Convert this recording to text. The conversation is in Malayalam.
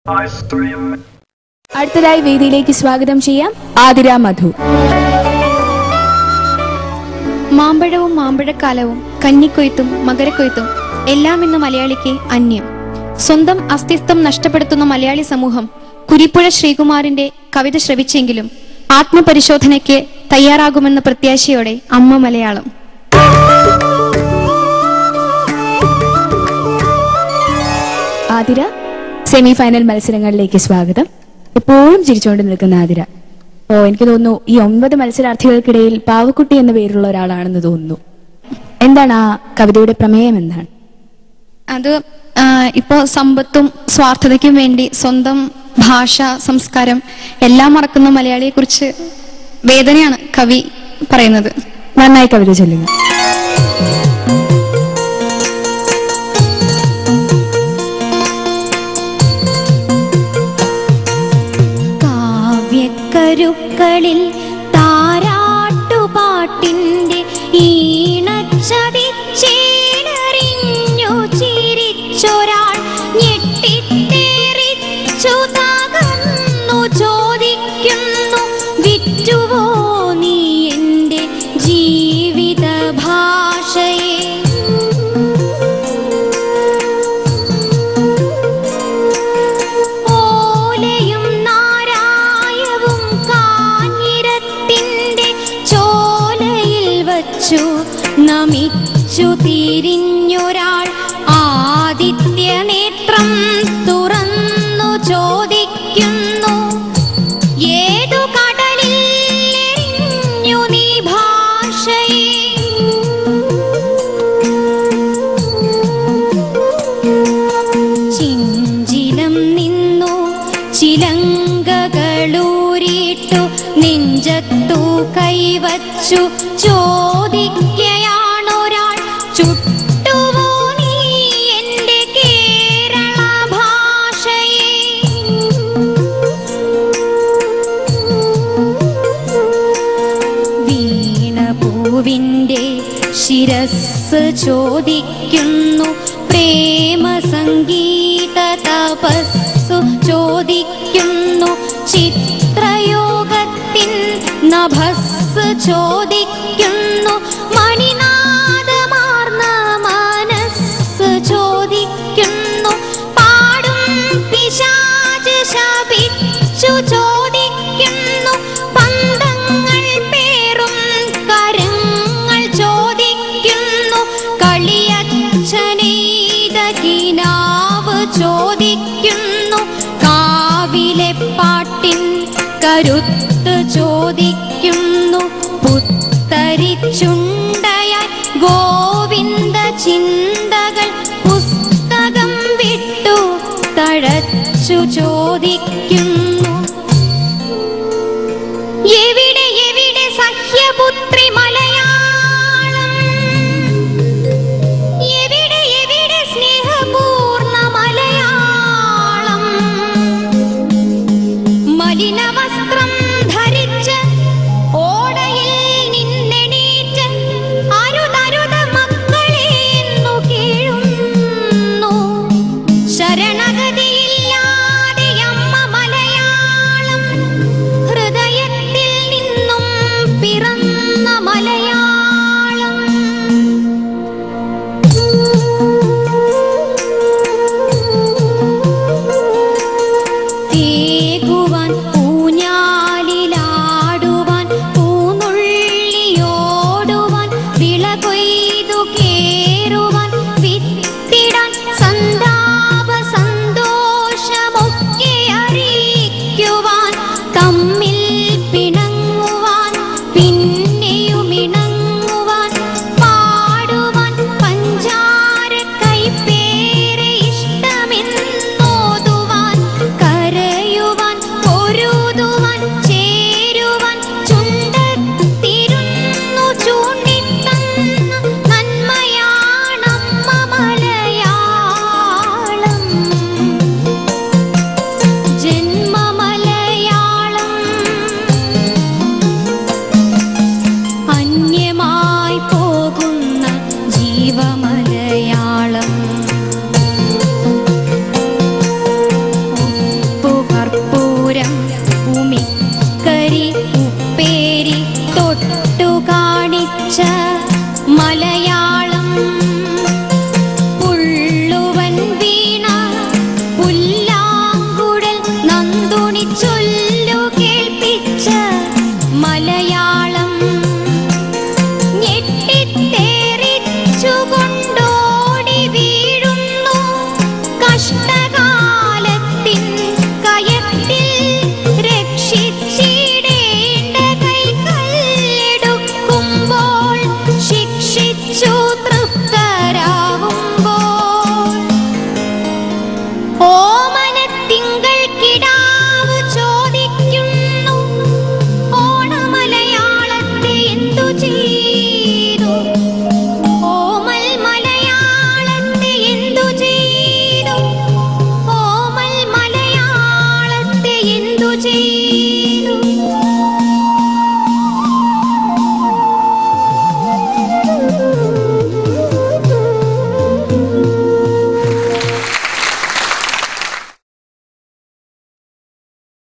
അടുത്തതായി വേദിയിലേക്ക് സ്വാഗതം ചെയ്യാം ആതിര മധു മാമ്പഴവും മാമ്പഴക്കാലവും കന്നിക്കൊയ്ത്തും മകരക്കൊയ്ത്തും എല്ലാം ഇന്ന് മലയാളിക്ക് അന്യം സ്വന്തം അസ്തിത്വം നഷ്ടപ്പെടുത്തുന്ന മലയാളി സമൂഹം കുരിപ്പുഴ ശ്രീകുമാറിന്റെ കവിത ശ്രവിച്ചെങ്കിലും ആത്മപരിശോധനയ്ക്ക് തയ്യാറാകുമെന്ന പ്രത്യാശയോടെ അമ്മ മലയാളം ആതിര സെമി ഫൈനൽ മത്സരങ്ങളിലേക്ക് സ്വാഗതം എപ്പോഴും ചിരിച്ചുകൊണ്ട് നിൽക്കുന്ന ആതിര ഓ എനിക്ക് തോന്നുന്നു ഈ ഒൻപത് മത്സരാർത്ഥികൾക്കിടയിൽ പാവക്കുട്ടി എന്ന പേരുള്ള ഒരാളാണെന്ന് തോന്നുന്നു എന്താണ് ആ കവിതയുടെ പ്രമേയം എന്താണ് അത് ആ, ഇപ്പോ സമ്പത്തും സ്വാർത്ഥതയ്ക്കും വേണ്ടി സ്വന്തം ഭാഷ സംസ്കാരം എല്ലാം മറക്കുന്ന മലയാളിയെ കുറിച്ച് വേദനയാണ് കവി പറയുന്നത് നന്നായി കവിത ചൊല്ലുക കാവ്യക്കരുക്കളിൽ താരാട്ടുപാട്ടിന്റെ ഈണച്ചതിച്ചേലറിഞ്ഞു ചിരിച്ചൊരാൾ ഞെട്ടിത്തേറിച്ചു തകർന്നു ചോദിക്കുന്നു വിറ്റുവോ നീ എന്റെ ജീവിത ഭാഷയെ ഓലയും നാരായവും കാഞ്ഞിരത്തിന്റെ ചോലയിൽ വച്ചു നമിച്ചു തിരിഞ്ഞൊരാൾ ആദിത്യ നേത്രം തുറന്നു ചോദിക്കുന്നു ഏതു കടലിൽ എറിഞ്ഞു നീ ഭാഷയെ ചിഞ്ചിലം നിന്നു ചിലങ്കകളൂരിട്ടു നെഞ്ചത്തു കൈവച്ചു ചോദിക്കയാണൊരാൾ ചുട്ടുവോ നീ എന്റെ കേരള ഭാഷയെ വീണപൂവിന്റെ ശിരസ് ചോദിക്കുന്നു പ്രേമ സംഗീത തപസ്സു ചോദിക്കുന്നു ചിത്രയോഗത്തിൻ നഭസ് ചോദിക്കുന്നു മണിനാദമാർന്ന മനസ്സ് ചോദിക്കുന്നു പാടും പിശാച് ശപിച്ചു ചോദിക്കുന്നു പന്തങ്ങൾ പേറും കരങ്ങൾ ചോദിക്കുന്നു കളിയച്ഛനെയ്ത കിനാവ് ചോദിക്കുന്നു കാവിലെ പാട്ടിൻ കരുത്ത് ചോദിക്കുന്നു പുത്തരിച്ചുണ്ടയായി ഗോവിന്ദ ചിന്തകൾ പുസ്തകം വിട്ടു തഴച്ചു ചോദിക്കുന്നു